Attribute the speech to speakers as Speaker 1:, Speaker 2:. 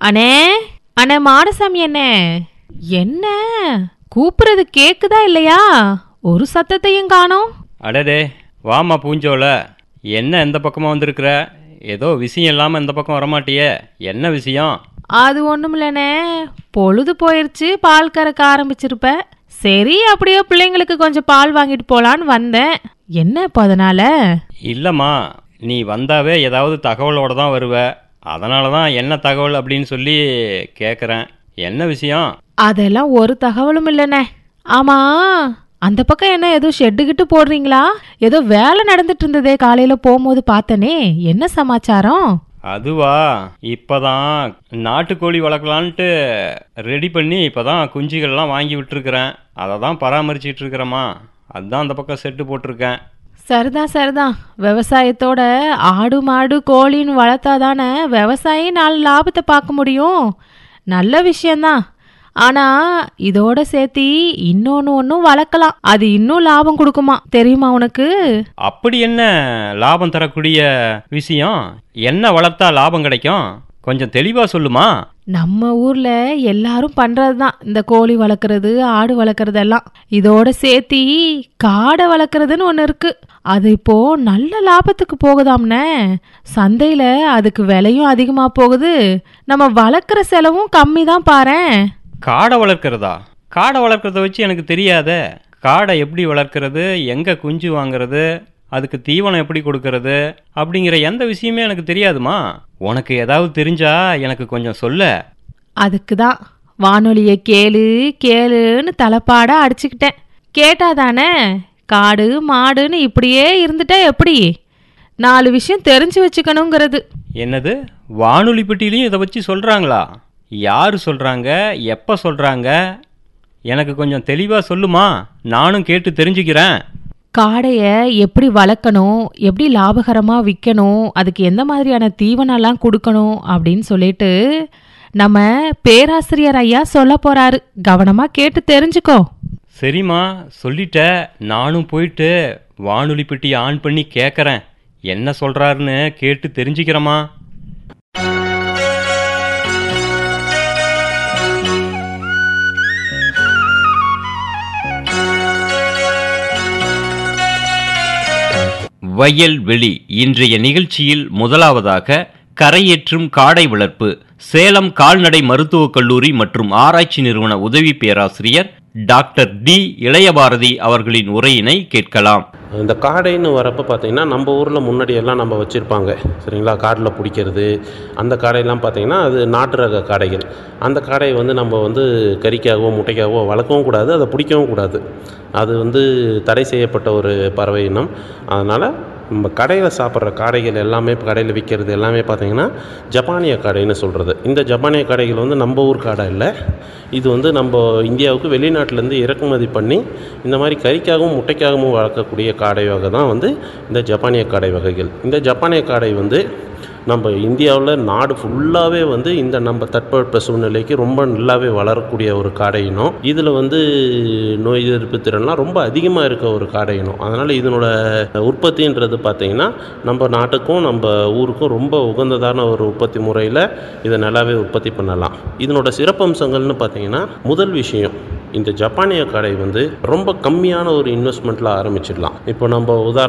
Speaker 1: அண்ணே அண்ணே மாடசாமி அண்ணே என்ன கூப்பிடுறது கேக்குதா இல்லையா ஒரு சத்தத்தையும் காணோம்
Speaker 2: அடடே வாம்மா பூஞ்சோல என்ன இந்த பக்கமாக வந்திருக்கிற ஏதோ விஷயம் இல்லாமல் இந்த பக்கம் வரமாட்டியே என்ன விஷயம்
Speaker 1: அது ஒண்ணுமில்லண்ணே பொழுது போயிருச்சு பால் கறக்க ஆரம்பிச்சிருப்ப சரி அப்படியே பிள்ளைங்களுக்கு கொஞ்சம் பால் வாங்கிட்டு போலான்னு வந்தேன் என்ன இப்போ அதனால
Speaker 2: இல்லைம்மா நீ வந்தாவே ஏதாவது தகவலோட தான் வருவ அதனால தான் என்ன தகவல் அப்படின்னு சொல்லி கேட்குறேன் என்ன விஷயம்
Speaker 1: அதெல்லாம் ஒரு தகவலும் இல்லைண்ணே ஆமா அந்த பக்கம் என்ன ஏதோ ஷெட்டு கிட்டு போடுறீங்களா ஏதோ வேலை நடந்துட்டு இருந்ததே காலையில போகும்போது பார்த்தனே என்ன சமாச்சாரம்
Speaker 2: அதுவா இப்போதான் நாட்டுக்கோழி வளர்க்கலான்ட்டு ரெடி பண்ணி இப்போதான் குஞ்சுகள்லாம் வாங்கி விட்டுருக்குறேன் அதை தான் பராமரிச்சிட்டு இருக்கிறேம்மா அதுதான் அந்த பக்கம் செட்டு போட்டிருக்கேன்
Speaker 1: சரிதான் சரிதான் விவசாயத்தோட ஆடு மாடு கோழின்னு வளர்த்தாதானே விவசாயி நாலு லாபத்தை பார்க்க முடியும் நல்ல விஷயம்தான் ஆனா இதோட சேர்த்தி இன்னொன்னு ஒன்றும் வளர்க்கலாம் அது இன்னும் லாபம் கொடுக்குமா தெரியுமா உனக்கு
Speaker 2: அப்படி என்ன லாபம் தரக்கூடிய விஷயம் என்ன வளர்த்தா லாபம் கிடைக்கும் கொஞ்சம் தெளிவாக சொல்லுமா
Speaker 1: நம்ம ஊர்ல எல்லாரும் பண்றதுதான் இந்த கோழி வளர்க்குறது ஆடு வளர்க்குறதெல்லாம் இதோட சேர்த்தி காடை வளர்க்குறதுன்னு ஒன்று இருக்கு அது இப்போ நல்ல லாபத்துக்கு போகுதாம்னே சந்தையில அதுக்கு விலையும் அதிகமா போகுது நம்ம வளர்க்குற செலவும் கம்மி தான் பாரேன்
Speaker 2: காடை வளர்க்குறதா காடை வளர்க்குறத வச்சு எனக்கு தெரியாதே காடை எப்படி வளர்க்குறது எங்கே குஞ்சு வாங்குறது அதுக்கு தீவனம் எப்படி கொடுக்கறது அப்படிங்கிற எந்த விஷயமே எனக்கு தெரியாதுமா உனக்கு ஏதாவது தெரிஞ்சா எனக்கு கொஞ்சம் சொல்ல
Speaker 1: அதுக்கு தான் வானொலியை கேளு கேளுன்னு தலைப்பாடா அடிச்சுக்கிட்டேன் கேட்டாதானே காடு மாடுன்னு இப்படியே இருந்துட்டா எப்படி நாலு விஷயம் தெரிஞ்சு வச்சுக்கணுங்கிறது
Speaker 2: என்னது வானொலி பெட்டிலையும் இதை வச்சு சொல்கிறாங்களா யார் சொல்கிறாங்க எப்போ சொல்கிறாங்க எனக்கு கொஞ்சம் தெளிவாக சொல்லுமா நானும் கேட்டு தெரிஞ்சுக்கிறேன்
Speaker 1: காடையை எப்படி வளர்க்கணும் எப்படி லாபகரமாக விற்கணும் அதுக்கு எந்த மாதிரியான தீவனம்லாம் கொடுக்கணும் அப்படின்னு சொல்லிட்டு நம்ம பேராசிரியர் ஐயா சொல்ல போறாரு கவனமா கேட்டு தெரிஞ்சுக்கோ
Speaker 2: சரிம்மா சொல்லிட்ட நானும் போயிட்டு வானொலி பெட்டி ஆன் பண்ணி கேட்குறேன் என்ன சொல்கிறாருன்னு கேட்டு தெரிஞ்சுக்கிறேம்மா வயல்வெளி இன்றைய நிகழ்ச்சியில் முதலாவதாக கரையேற்றும் காடை வளர்ப்பு சேலம் கால்நடை மருத்துவக் கல்லூரி மற்றும் ஆராய்ச்சி நிறுவன உதவி பேராசிரியர் டாக்டர் டி இளையபாரதி அவர்களின் உரையினை கேட்கலாம்
Speaker 3: இந்த காடைன்னு வரப்போ பார்த்தீங்கன்னா நம்ம ஊரில் முன்னாடியெல்லாம் நம்ம வச்சுருப்பாங்க சரிங்களா காட்டில் பிடிக்கிறது அந்த காடையெல்லாம் பார்த்தீங்கன்னா அது நாட்டு ரக காடைகள் அந்த காடையை வந்து நம்ம வந்து கறிக்காகவோ முட்டைக்காகவோ வளர்க்கவும் கூடாது அதை பிடிக்கவும் கூடாது அது வந்து தடை செய்யப்பட்ட ஒரு பறவை இனம் அதனால் நம்ம கடையில் சாப்பிட்ற காடைகள் எல்லாமே இப்போ கடையில் விற்கிறது எல்லாமே பார்த்தீங்கன்னா ஜப்பானிய காடைன்னு சொல்கிறது இந்த ஜப்பானிய காடைகள் வந்து நம்ம ஊர் காடை இல்லை இது வந்து நம்ம இந்தியாவுக்கு வெளிநாட்டிலேருந்து இறக்குமதி பண்ணி இந்த மாதிரி கறிக்காகவும் முட்டைக்காகவும் வளர்க்கக்கூடிய காடை வகை தான் வந்து இந்த ஜப்பானிய காடை வகைகள் இந்த ஜப்பானிய காடை வந்து நம்ம இந்தியாவில் நாடு ஃபுல்லாகவே வந்து இந்த நம்ம தட்பவெட்ப சூழ்நிலைக்கு ரொம்ப நல்லாவே வளரக்கூடிய ஒரு காடை இனம் இதில் வந்து நோய் எதிர்ப்பு திறன்லாம் ரொம்ப அதிகமாக இருக்க ஒரு காடை இனம் அதனால் இதனோட உற்பத்தின்றது பார்த்திங்கன்னா நம்ம நாட்டுக்கும் நம்ம ஊருக்கும் ரொம்ப உகந்ததான ஒரு உற்பத்தி முறையில் இதை நல்லாவே உற்பத்தி பண்ணலாம் இதனோட சிறப்பம்சங்கள்னு பார்த்தீங்கன்னா முதல் விஷயம் இந்த ஜப்பானிய காடை வந்து ரொம்ப கம்மியான ஒரு இன்வெஸ்ட்மெண்ட்டில் ஆரம்பிச்சிடலாம் இப்போ நம்ம உதாரணம்